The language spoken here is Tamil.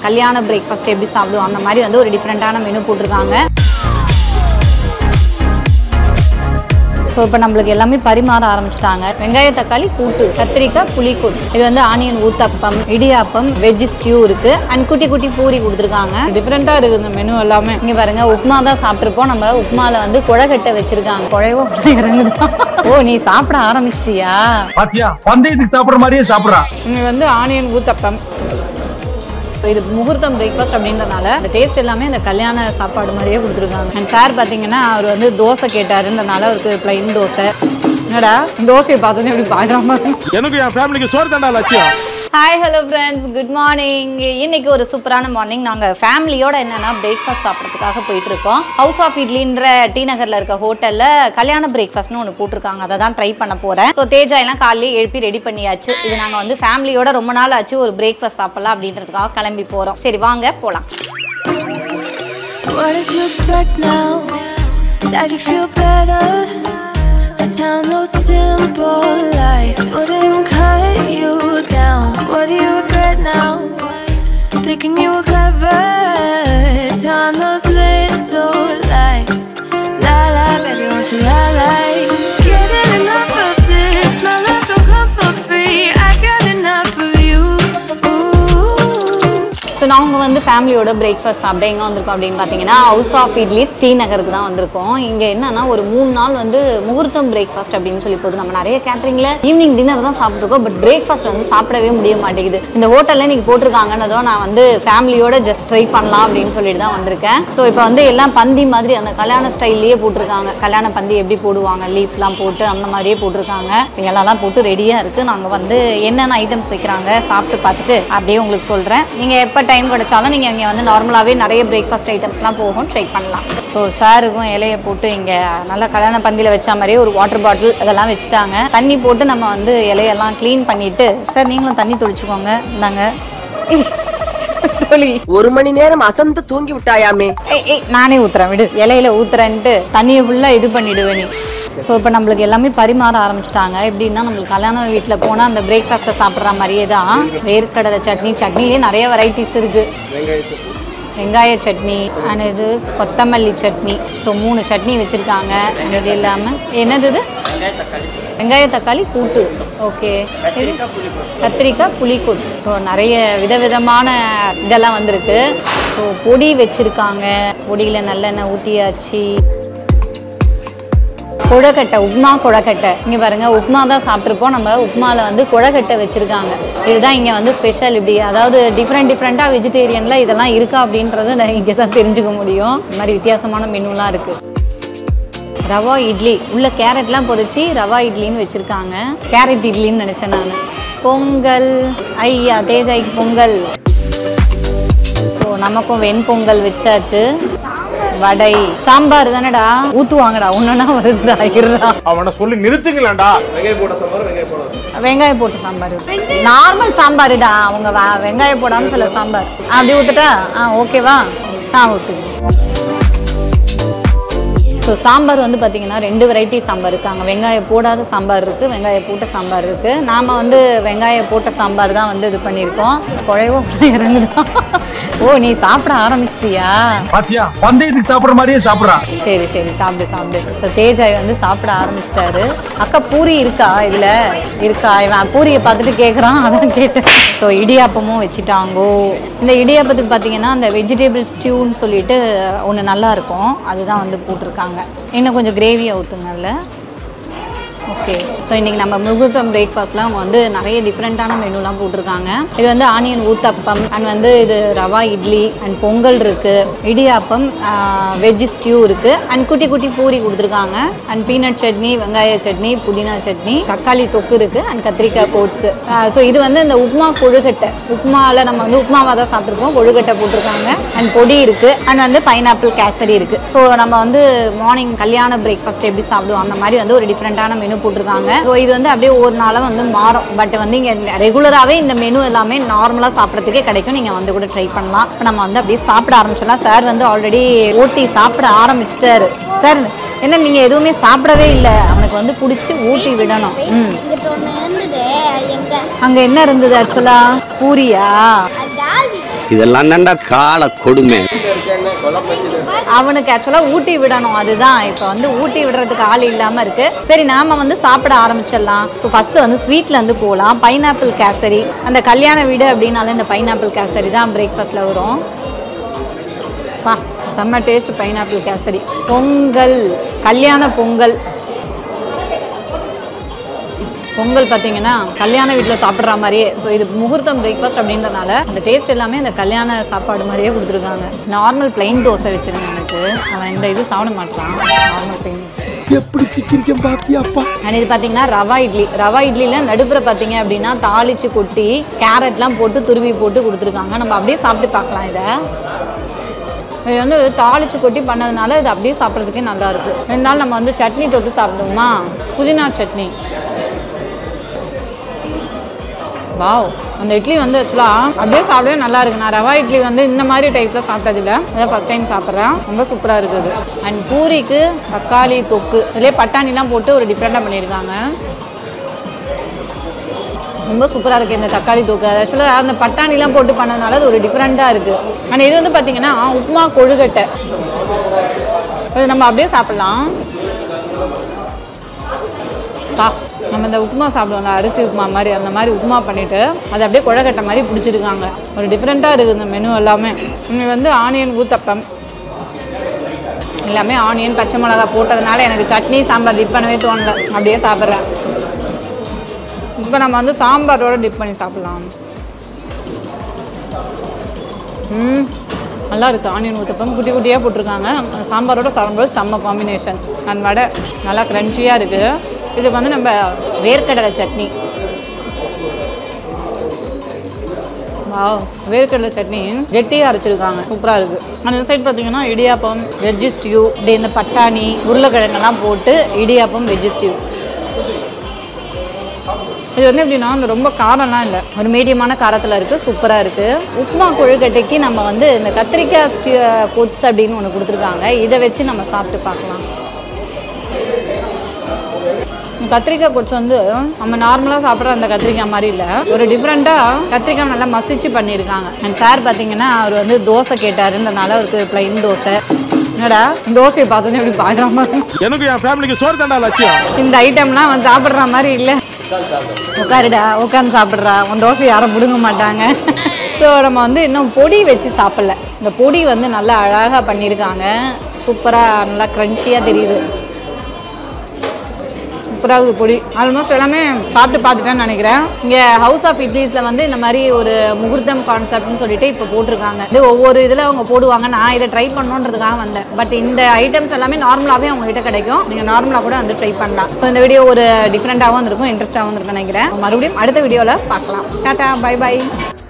கல்யாண பிரேக்ஃபாஸ்ட் எப்படி சாப்பிடுவோம் அந்த மாதிரி வந்து ஒரு டிஃப்ரெண்ட்டான மெனு போட்டிருக்காங்க ஸோ இப்போ நம்மளுக்கு எல்லாமே பரிமாற ஆரம்பிச்சிட்டாங்க வெங்காய தக்காளி கூட்டு கத்திரிக்காய் புளிக்கூத்து இது வந்து onion uthappam idiyappam veg stew இருக்கு அண்ட் குட்டி குட்டி பூரி கொடுத்துருக்காங்க டிஃப்ரெண்ட்டாக இருக்குது இந்த மெனு எல்லாமே இங்கே பாருங்க உப்புமா தான் சாப்பிட்ருப்போம் நம்ம உப்புமால வந்து குழக்கட்டை வச்சிருக்காங்க குழைவோ இறங்குதா ஓ நீ சாப்பிட ஆரம்பிச்சிட்டியா பாத்தியா பந்தயத்துக்கு சாப்பிடுற மாதிரியே சாப்பிடுறா இங்கே வந்து ஆனியன் ஊத்தப்பம் ஸோ இது முகூர்த்தம் பிரேக்ஃபாஸ்ட் அப்படின்றனால இந்த டேஸ்ட் எல்லாமே அந்த கல்யாண சாப்பாடு மாதிரியே கொடுத்துருக்காங்க அண்ட் சார் பார்த்தீங்கன்னா அவர் வந்து தோசை கேட்டாருன்றனால அவருக்கு பிளைன் தோசை என்னடா தோசையை பார்த்தோன்னே இப்படி பார்க்குறாம எனக்கு என் ஃபேமிலிக்கு சோறு தாண்டா லட்சியம் hi hello friends good morning இன்னைக்கு ஒரு சூப்பரான மார்னிங் நாங்கள் ஃபேமிலியோட என்னன்னா பிரேக்ஃபாஸ்ட் சாப்பிட்றதுக்காக போயிட்டு இருக்கோம் ஹவுஸ் ஆஃப் இட்லின்ற டி நகரில் இருக்க ஹோட்டலில் கல்யாண பிரேக்ஃபாஸ்ட்னு ஒன்று போட்டிருக்காங்க அதை தான் ட்ரை பண்ண போகிறேன் ஸோ தேஜா எல்லாம் காலையிலே எழுப்பி ரெடி பண்ணியாச்சு இது நாங்கள் வந்து ஃபேமிலியோட ரொம்ப நாள் ஆச்சு ஒரு பிரேக்ஃபாஸ்ட் சாப்பிடலாம் அப்படின்றதுக்காக கிளம்பி போகிறோம் சரி வாங்க போகலாம் What did you expect now? That you feel better? The town knows simple lies wouldn't cut you down. What do you regret now? Thinking you were clever. Town knows little lies. La la, baby, won't you la la? Getting enough of this. My love don't come for free. I got enough of you. Ooh. So நாங்கள் வந்து ஃபேமிலியோட பிரேக்ஃபாஸ்ட் சாப்பிட எங்கே வந்திருக்கோம் அப்படின்னு பார்த்தீங்கன்னா ஹவுஸ் ஆஃப் இட்லிஸ் டி நகருக்கு தான் வந்திருக்கோம் இங்கே என்னன்னா ஒரு மூணு நாள் வந்து முகூர்த்தம் பிரேக்ஃபாஸ்ட் அப்படின்னு சொல்லி போகுது நம்ம நிறைய கேட்டரிங்கில் ஈவினிங் டின்னர் தான் சாப்பிட்ருக்கோம் பட் பிரேக்ஃபாஸ்ட் வந்து சாப்பிடவே முடிய மாட்டேங்குது இந்த ஹோட்டலில் இன்னைக்கு போட்டிருக்காங்கன்னதோ நான் வந்து ஃபேமிலியோட ஜஸ்ட் ட்ரை பண்ணலாம் அப்படின்னு சொல்லிட்டு தான் வந்திருக்கேன் ஸோ இப்போ வந்து எல்லாம் பந்தி மாதிரி அந்த கல்யாண ஸ்டைல்லையே போட்டிருக்காங்க கல்யாண பந்தி எப்படி போடுவாங்க லீஃப்லாம் போட்டு அந்த மாதிரியே போட்டிருக்காங்க இலைலாம் போட்டு ரெடியாக இருக்குது நாங்கள் வந்து என்னென்ன ஐட்டம்ஸ் வைக்கிறாங்க சாப்பிட்டு பார்த்துட்டு அப்படியே உங்களுக்கு சொல்கிறேன் நீங்கள் எப்போ டைம் கிடைச்சாலும் நீங்கள் இங்கே வந்து நார்மலாகவே நிறைய பிரேக்ஃபாஸ்ட் ஐட்டம்ஸ்லாம் போகும் ட்ரை பண்ணலாம் ஸோ சாருக்கும் இலையை போட்டு இங்கே நல்லா கல்யாண பந்தியில் வச்ச மாதிரியே ஒரு வாட்டர் பாட்டில் அதெல்லாம் வச்சுட்டாங்க தண்ணி போட்டு நம்ம வந்து இலையெல்லாம் க்ளீன் பண்ணிவிட்டு சார் நீங்களும் தண்ணி தொளிச்சுக்கோங்க இந்தாங்க தொளி ஒரு மணி நேரம் அசந்து தூங்கி விட்டாயாமே ஏய் ஏய் நானே ஊத்துறேன் விடு இலையில ஊத்துறேன்ட்டு தண்ணியை ஃபுல்லாக இது பண்ணிடுவேன் நீ ஸோ இப்போ நம்மளுக்கு எல்லாமே பரிமாற ஆரம்பிச்சிட்டாங்க எப்படின்னா நம்மளுக்கு கல்யாண வீட்டில் போனால் அந்த பிரேக்ஃபாஸ்ட்டை சாப்பிட்ற மாதிரியே தான் வேர்க்கடலை சட்னி சட்னிலே நிறைய வெரைட்டிஸ் இருக்குது வெங்காய சட்னி அண்ட் இது கொத்தமல்லி சட்னி ஸோ மூணு சட்னி வச்சுருக்காங்க இது இல்லாமல் என்னது இது வெங்காய தக்காளி கூட்டு ஓகே கத்திரிக்காய் புளிக்கூத்து ஸோ நிறைய விதவிதமான இதெல்லாம் வந்திருக்கு ஸோ பொடி வச்சுருக்காங்க பொடியில் நல்லெண்ணெய் ஊற்றியாச்சு குழக்கட்டை உப்மா குழக்கட்டை இங்கே பாருங்க உப்மா தான் சாப்பிட்ருப்போம் நம்ம உப்மாவில் வந்து குழக்கட்டை வச்சுருக்காங்க இதுதான் இங்கே வந்து ஸ்பெஷல் இப்படி அதாவது டிஃப்ரெண்ட் டிஃப்ரெண்ட்டாக வெஜிடேரியனில் இதெல்லாம் இருக்கா அப்படின்றத நான் இங்கே தான் தெரிஞ்சுக்க முடியும் இந்த மாதிரி வித்தியாசமான மெனுலாம் இருக்குது ரவா இட்லி உள்ள கேரட்லாம் பொரிச்சு ரவா இட்லின்னு வச்சுருக்காங்க கேரட் இட்லின்னு நினச்சேன் நான் பொங்கல் ஐயா தேஜாய்க்கு பொங்கல் ஸோ நமக்கும் வெண்பொங்கல் வச்சாச்சு வடை சாம்பார் தானடா ஊற்றுவாங்கடா ஒன்றுனா வருதுடா இருடா அவனை சொல்லி நிறுத்துங்களேன்டா வெங்காயம் போட்டு சாம்பார் நார்மல் சாம்பாருடா அவங்க வ- வெங்காயம் போடாமல் சில சாம்பார் ஆ, அப்படி ஊற்றுட்டா ஆ ஓகேவா ஆ ஊற்று ஸோ சாம்பார் வந்து பார்த்தீங்கன்னா ரெண்டு வெரைட்டி சாம்பார் இருக்காங்க வெங்காயம் போடாத சாம்பார் இருக்குது வெங்காயம் போட்ட சாம்பார் இருக்குது நாம் வந்து வெங்காயம் போட்ட சாம்பார் தான் வந்து இது பண்ணியிருக்கோம் குழைவோ இறங்குதா ஓ நீ சாப்பிட ஆரம்பிச்சிட்டியா பாத்தியா பந்தயத்துக்கு சாப்பிடுற மாதிரியே சாப்பிடுறா சரி சரி சாப்பிடு சாப்பிடு இப்போ தேஜாய் வந்து சாப்பிட ஆரம்பிச்சிட்டாரு அக்கா பூரி இருக்கா இதில் இருக்கா இவன் பூரியை பார்த்துட்டு கேட்குறான் அதான் கேட்டேன் ஸோ இடியாப்பமும் வச்சுட்டாங்கோ இந்த இடியாப்பத்துக்கு பார்த்தீங்கன்னா அந்த வெஜிடபிள் ஸ்டியூன்னு சொல்லிட்டு ஒன்று நல்லா இருக்கும் அதுதான் வந்து போட்டிருக்காங்க இன்னும் கொஞ்சம் கிரேவியை ஊற்றுங்கல்ல ஓகே ஸோ இன்றைக்கி நம்ம முகூர்த்தம் பிரேக்ஃபாஸ்ட்டில் அவங்க வந்து நிறைய டிஃப்ரெண்ட்டான மெனுலாம் போட்டிருக்காங்க இது வந்து ஆனியன் ஊத்தப்பம் அண்ட் வந்து இது ரவா இட்லி அண்ட் பொங்கல் இருக்குது இடியாப்பம் வெஜ் ஸ்டியூ இருக்குது அண்ட் குட்டி குட்டி பூரி கொடுத்துருக்காங்க அண்ட் பீனட் சட்னி வெங்காய சட்னி புதினா சட்னி தக்காளி தொக்கு இருக்குது அண்ட் கத்திரிக்காய் கோட்ஸு ஸோ இது வந்து இந்த உப்மா கொழுக்கட்டை உப்மாவில் நம்ம வந்து உப்மாவாக தான் சாப்பிட்ருக்கோம் கொழுக்கட்டை போட்டிருக்காங்க அண்ட் பொடி இருக்குது அண்ட் வந்து பைனாப்பிள் கேசரி இருக்குது ஸோ நம்ம வந்து மார்னிங் கல்யாண பிரேக்ஃபாஸ்ட் எப்படி சாப்பிடுவோம் அந்த மாதிரி வந்து ஒரு டிஃப்ரெண்ட்டான மெனு போட்டிருக்காங்க ஸோ இது வந்து அப்படியே ஒரு நாளாக வந்து மாறும் பட் வந்து இங்கே ரெகுலராகவே இந்த மெனு எல்லாமே நார்மலாக சாப்பிட்றதுக்கே கிடைக்கும் நீங்கள் வந்து கூட ட்ரை பண்ணலாம் இப்போ நம்ம வந்து அப்படியே சாப்பிட ஆரம்பிச்சிடலாம் சார் வந்து ஆல்ரெடி ஊட்டி சாப்பிட ஆரம்பிச்சிட்டாரு சார் என்ன நீங்கள் எதுவுமே சாப்பிடவே இல்லை அவனுக்கு வந்து பிடிச்சி ஊட்டி விடணும் ம் இங்கிட்ட ஒண்ணு இருந்தது எங்க அங்கே என்ன இருந்தது ஆக்சுவலாக பூரியா டாலி இதெல்லாம் தான்டா கால கொடுமை அவனுக்கு ஆக்சுவலாக ஊட்டி விடணும் அதுதான் இப்போ வந்து ஊட்டி விடுறதுக்கு ஆள் இல்லாமல் இருக்கு சரி நாம வந்து சாப்பிட ஆரம்பிச்சிடலாம் இப்போ ஃபஸ்ட்டு வந்து ஸ்வீட்ல இருந்து போகலாம் பைனாப்பிள் கேசரி அந்த கல்யாண வீடு அப்படின்னாலே இந்த பைனாப்பிள் கேசரி தான் பிரேக்ஃபாஸ்ட்டில் வரும் வா செம்ம டேஸ்ட் பைனாப்பிள் கேசரி பொங்கல் கல்யாண பொங்கல் பொங்கல் பார்த்தீங்கன்னா கல்யாண வீட்டில் சாப்பிட்ற மாதிரியே ஸோ இது முகூர்த்தம் பிரேக்ஃபாஸ்ட் அப்படின்றனால அந்த டேஸ்ட் எல்லாமே அந்த கல்யாண சாப்பாடு மாதிரியே கொடுத்துருக்காங்க நார்மல் பிளைன் தோசை வச்சிருங்க எனக்கு அவன் இந்த இது சாப்பிட மாட்டான் நார்மல் பிளைன் எப்படி சிக்கிரிக்கம் பாத்தியாப்பா அண்ட் இது பார்த்தீங்கன்னா ரவா இட்லி ரவா இட்லியில் நடுப்புற பார்த்தீங்க அப்படின்னா தாளிச்சு கொட்டி கேரட்லாம் போட்டு துருவி போட்டு கொடுத்துருக்காங்க நம்ம அப்படியே சாப்பிட்டு பார்க்கலாம் இதை இது வந்து தாளிச்சு கொட்டி பண்ணதுனால இது அப்படியே சாப்பிட்றதுக்கே நல்லா இருக்கு இருந்தாலும் நம்ம வந்து சட்னி தொட்டு சாப்பிடுவோமா புதினா சட்னி வாவ் அந்த இட்லி வந்து ஆக்சுவலாக அப்படியே சாப்பிடவே நல்லா இருக்கு நான் ரவா இட்லி வந்து இந்த மாதிரி டைப்பில் சாப்பிட்டதில்ல அதான் ஃபஸ்ட் டைம் சாப்பிட்றேன் ரொம்ப சூப்பராக இருக்குது அண்ட் பூரிக்கு தக்காளி தொக்கு இதுலேயே பட்டாணிலாம் போட்டு ஒரு டிஃப்ரெண்ட்டாக பண்ணியிருக்காங்க ரொம்ப சூப்பராக இருக்குது இந்த தக்காளி தொக்கு ஆக்சுவலாக அந்த பட்டாணிலாம் போட்டு பண்ணதுனால அது ஒரு டிஃப்ரெண்ட்டாக இருக்குது அண்ட் இது வந்து பார்த்தீங்கன்னா உப்புமா கொழுக்கட்டை இது நம்ம அப்படியே சாப்பிட்லாம் பா நம்ம இந்த உப்புமா சாப்பிடுவோம்ல அரிசி உப்புமா மாதிரி அந்த மாதிரி உப்புமா பண்ணிவிட்டு அதை அப்படியே குழக்கட்டை மாதிரி பிடிச்சிருக்காங்க ஒரு டிஃப்ரெண்ட்டாக இருக்குது இந்த மெனு எல்லாமே இன்னைக்கு வந்து ஆனியன் ஊத்தப்பம் எல்லாமே ஆனியன் பச்சை மிளகா போட்டதுனால எனக்கு சட்னி சாம்பார் டிப் பண்ணவே தோணல அப்படியே சாப்பிட்றேன் இப்போ நம்ம வந்து சாம்பாரோட டிப் பண்ணி சாப்பிட்லாம் ம் நல்லா இருக்குது ஆனியன் ஊத்தப்பம் குட்டி குட்டியாக போட்டிருக்காங்க அந்த சாம்பாரோட சாப்பிடும்போது செம்ம காம்பினேஷன் அந்த வடை நல்லா க்ரன்ச்சியாக இருக்குது இதுக்கு வந்து நம்ம வேர்க்கடலை சட்னி வாவ் வேர்க்கடலை சட்னி கெட்டியாக அரைச்சிருக்காங்க சூப்பராக இருக்குது அந்த சைடு பார்த்தீங்கன்னா இடியாப்பம் வெஜ்ஜி ஸ்டியூ இப்படி இந்த பட்டாணி உருளைக்கிழங்கெல்லாம் போட்டு இடியாப்பம் வெஜ்ஜி ஸ்டியூ இது வந்து எப்படின்னா இந்த ரொம்ப காரம்லாம் இல்லை ஒரு மீடியமான காரத்தில் இருக்குது சூப்பராக இருக்குது உப்புமா கொழுக்கட்டைக்கு நம்ம வந்து இந்த கத்திரிக்காய் ஸ்டி கொத்ஸ் அப்படின்னு ஒன்று கொடுத்துருக்காங்க இதை வச்சு நம்ம சாப்பிட்டு பார்க்கலாம் இந்த கத்திரிக்காய் கொச்சு வந்து நம்ம நார்மலாக சாப்பிட்ற அந்த கத்திரிக்காய் மாதிரி இல்லை ஒரு டிஃப்ரெண்ட்டாக கத்திரிக்காய் நல்லா மசிச்சு பண்ணியிருக்காங்க அண்ட் சார் பார்த்தீங்கன்னா அவர் வந்து தோசை கேட்டாருன்றனால அவருக்கு பிளைன் தோசை என்னடா தோசையை பார்த்தோன்னே இப்படி பார்க்குற மாதிரி எனக்கு என் ஃபேமிலிக்கு சோறு தாண்டா லட்சியம் இந்த ஐட்டம்லாம் அவன் சாப்பிட்ற மாதிரி இல்லை உட்காருடா உட்காந்து சாப்பிட்றா உன் தோசை யாரும் பிடுங்க மாட்டாங்க ஸோ நம்ம வந்து இன்னும் பொடி வச்சு சாப்பிடல இந்த பொடி வந்து நல்லா அழகாக பண்ணியிருக்காங்க சூப்பராக நல்லா க்ரன்ச்சியாக தெரியுது சூப்பராக இருக்குது பொடி ஆல்மோஸ்ட் எல்லாமே சாப்பிட்டு பார்த்துட்டேன்னு நினைக்கிறேன் இங்கே ஹவுஸ் ஆஃப் இட்லிஸில் வந்து இந்த மாதிரி ஒரு முகூர்த்தம் கான்செப்ட்னு சொல்லிட்டு இப்போ போட்டிருக்காங்க இது ஒவ்வொரு இதில் அவங்க போடுவாங்க நான் இதை ட்ரை பண்ணணுன்றதுக்காக வந்தேன் பட் இந்த ஐட்டம்ஸ் எல்லாமே நார்மலாகவே அவங்க கிட்ட கிடைக்கும் நீங்கள் நார்மலாக கூட வந்து ட்ரை பண்ணலாம் ஸோ இந்த வீடியோ ஒரு டிஃப்ரெண்ட்டாகவும் இருக்கும் இன்ட்ரெஸ்ட்டாகவும் இருக்கும் நினைக்கிறேன் மறுபடியும் அடுத்த வீடியோவில் பார்க்கலாம் டாட்டா பை பை